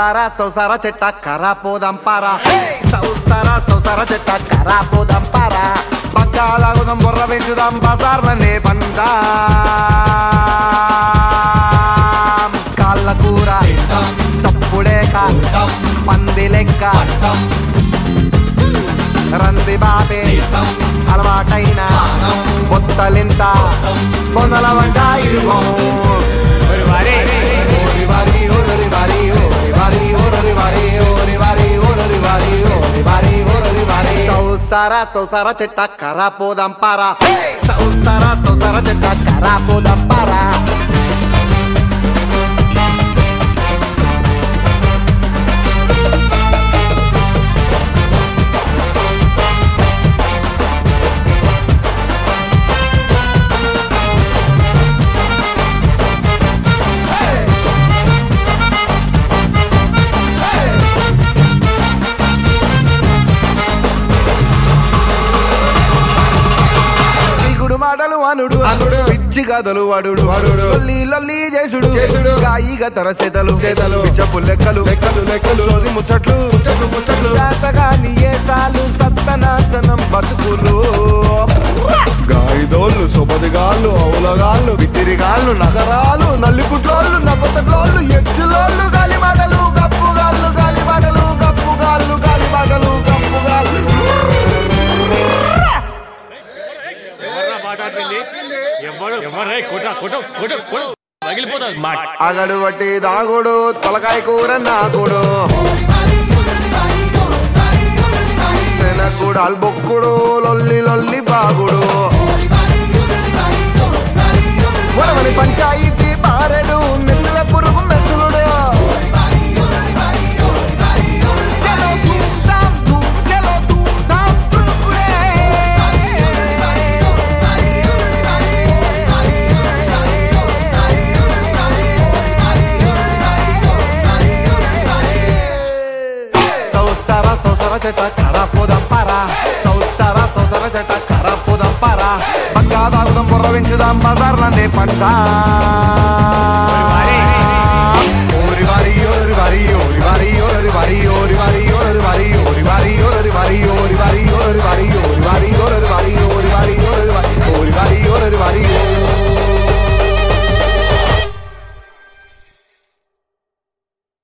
సౌసార సౌసార చెట్ట కరా పోదాం పారా సౌసార సౌసార చెట్ట కరా పోదాం పారా పక్కాదాగుదాం బుర్ర పెంచుదాం బజార్లనే పందా కాళ్ళ కూర సప్పుడేక పంది లెక్క రంది బాబే అలవాటైన బొత్తలింత పొందల వంట ఇరుగో సౌసార సౌసార చెట్ట కరా పోదాం పారా సౌసార సౌసార చెట్ట కరా పోదాం పారా దిగుడు మాటలు అనుడు అనుడు పిచ్చి కథలు వాడుడు వాడుడు లొల్లి లొల్లి చేసుడు చేసుడు గాయిగా తరసేతలు సేతలు పిచ్చపు లెక్కలు లెక్కలు లెక్కలు సోది ముచ్చట్లు ముచ్చట్లు ముచ్చట్లు శాతగా నియేసాలు సత్తనాశనం బతుకులు గాయిదోళ్ళు సుపదిగాళ్ళు అవులగాళ్ళు బిత్తిరిగాళ్ళు నగరాలు నల్లిపుట్లోళ్ళు నవ్వతట్లోళ్ళు ఎచ్చులోళ్ళు గాలి మాటలు గప్పుగాళ్ళు గాలి మాటలు గప్పుగాళ్ళు గాలి మాటలు గప్పుగాళ్ళు ఎవర్రా మాట్లాడుతుంది ఎవరు ఎవరే కొట కొట కొట కొట పగిలిపోతుంది మాట అగడు బట్టి దాగుడు తలకాయ కూర నాకుడు శనగుడు అల్బొక్కుడు లొల్లి లొల్లి బాగుడు వడవని పంచాయితీ బారెడు నెల్లల పురుగు మెసులుడు చలో ధూమ్ ధామ్ ధూమ్ చలో ధూమ్ ధామ్ తుడుకుడే. సౌసార సౌసార చెట్ట కర పోదాం పారా సౌసార సౌసార చెట్ట కర పోదాం పారా పక్కా తాగుదాం బుర్ర పెంచుదాం బజార్లనే పంట